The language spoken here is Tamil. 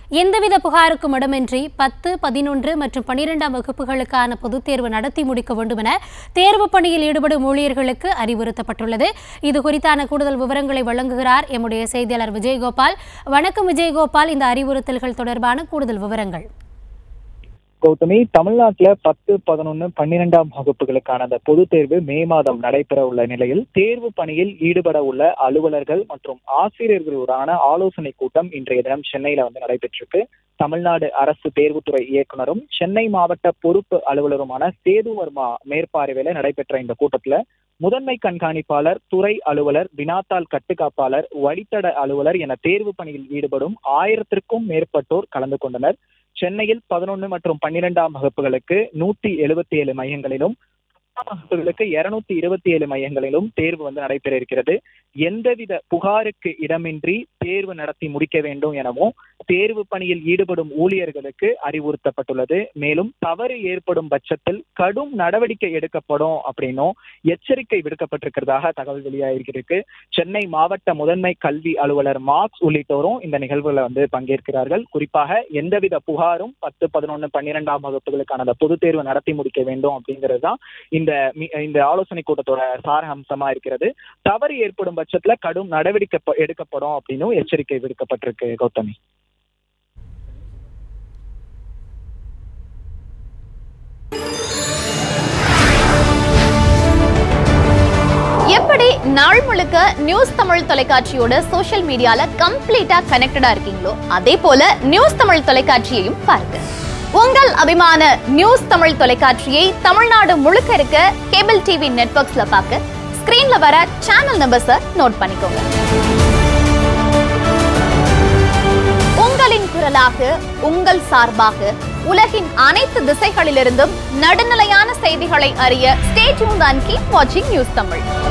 எந்தவித புகாருக்கும் இடமின்றி பத்து பதினொன்று மற்றும் பனிரெண்டாம் வகுப்புகளுக்கான பொதுத் தேர்வு நடத்தி முடிக்க வேண்டும் என தேர்வு பணியில் ஈடுபடும் ஊழியர்களுக்கு அறிவுறுத்தப்பட்டுள்ளது இது குறித்தான கூடுதல் விவரங்களை வழங்குகிறார் எம்முடைய செய்தியாளர் விஜயகோபால் வணக்கம் விஜயகோபால் இந்த அறிவுறுத்தல்கள் தொடர்பான கூடுதல் விவரங்கள் கௌதமி தமிழ்நாட்டுல பத்து பதினொன்னு பன்னிரெண்டாம் வகுப்புகளுக்கான அந்த பொதுத் தேர்வு மே மாதம் நடைபெற உள்ள நிலையில் தேர்வு பணியில் ஈடுபட உள்ள அலுவலர்கள் மற்றும் ஆசிரியர்களுடான ஆலோசனை கூட்டம் இன்றைய தினம் சென்னையில வந்து நடைபெற்றிருக்கு தமிழ்நாடு அரசு தேர்வுத்துறை இயக்குனரும் சென்னை மாவட்ட பொறுப்பு அலுவலருமான சேது வர்மா மேற்பார்வையில நடைபெற்ற இந்த கூட்டத்துல முதன்மை கண்காணிப்பாளர் துறை அலுவலர் வினாத்தாள் கட்டுக்காப்பாளர் வழித்தட அலுவலர் என தேர்வு பணியில் ஈடுபடும் ஆயிரத்திற்கும் மேற்பட்டோர் கலந்து கொண்டனர் சென்னையில் பதினொன்று மற்றும் பன்னிரெண்டாம் வகுப்புகளுக்கு நூத்தி எழுபத்தி ஏழு மையங்களிலும் பத்தாம் வகுப்புகளுக்கு இருநூத்தி இருபத்தி ஏழு மையங்களிலும் தேர்வு வந்து நடைபெற இருக்கிறது எந்தவித புகாருக்கு இடமின்றி தேர்வு நடத்தி முடிக்க வேண்டும் எனவும் தேர்வு பணியில் ஈடுபடும் ஊழியர்களுக்கு அறிவுறுத்தப்பட்டுள்ளது மேலும் தவறு ஏற்படும் பட்சத்தில் கடும் நடவடிக்கை எடுக்கப்படும் அப்படின்னும் எச்சரிக்கை விடுக்கப்பட்டிருக்கிறதாக தகவல் வெளியாகிருக்கு சென்னை மாவட்ட முதன்மை கல்வி அலுவலர் மார்க்ஸ் உள்ளிட்டோரும் இந்த நிகழ்வுல வந்து பங்கேற்கிறார்கள் குறிப்பாக எந்தவித புகாரும் பத்து பதினொன்னு பன்னிரெண்டாம் வகுப்புகளுக்கான அந்த பொதுத் தேர்வு நடத்தி முடிக்க வேண்டும் அப்படிங்கிறது தான் இந்த மி- இந்த ஆலோசனை கூட்டத்தோட சார அம்சமா இருக்கிறது தவறு ஏற்படும் பட்சத்துல கடும் நடவடிக்கை ப- எடுக்கப்படும் அப்படின்னு எச்சரிக்கை விடுக்கப்பட்டிருக்கு கௌதமி எப்படி நாள் முழுக்க நியூஸ் தமிழ் தொலைக்காட்சியோட சோஷியல் மீடியால கம்ப்ளீட்டா கனெக்டடா இருக்கீங்களோ அதே போல நியூஸ் தமிழ் தொலைக்காட்சியையும் பாருங்க உங்கள் அபிமான நியூஸ் தமிழ் தொலைக்காட்சியை தமிழ்நாடு முழுக்க இருக்க கேபிள் டிவி நெட்வொர்க்ஸ்ல பார்க்க ஸ்கிரீன்ல வர சேனல் நம்பர்ஸை நோட் பண்ணிக்கோங்க உங்களின் குரலாக உங்கள் சார்பாக உலகின் அனைத்து திசைகளிலிருந்தும் நடுநிலையான செய்திகளை அறிய ஸ்டே டியூன் அண்ட் கீப் வாட்சிங் நியூஸ் தமிழ்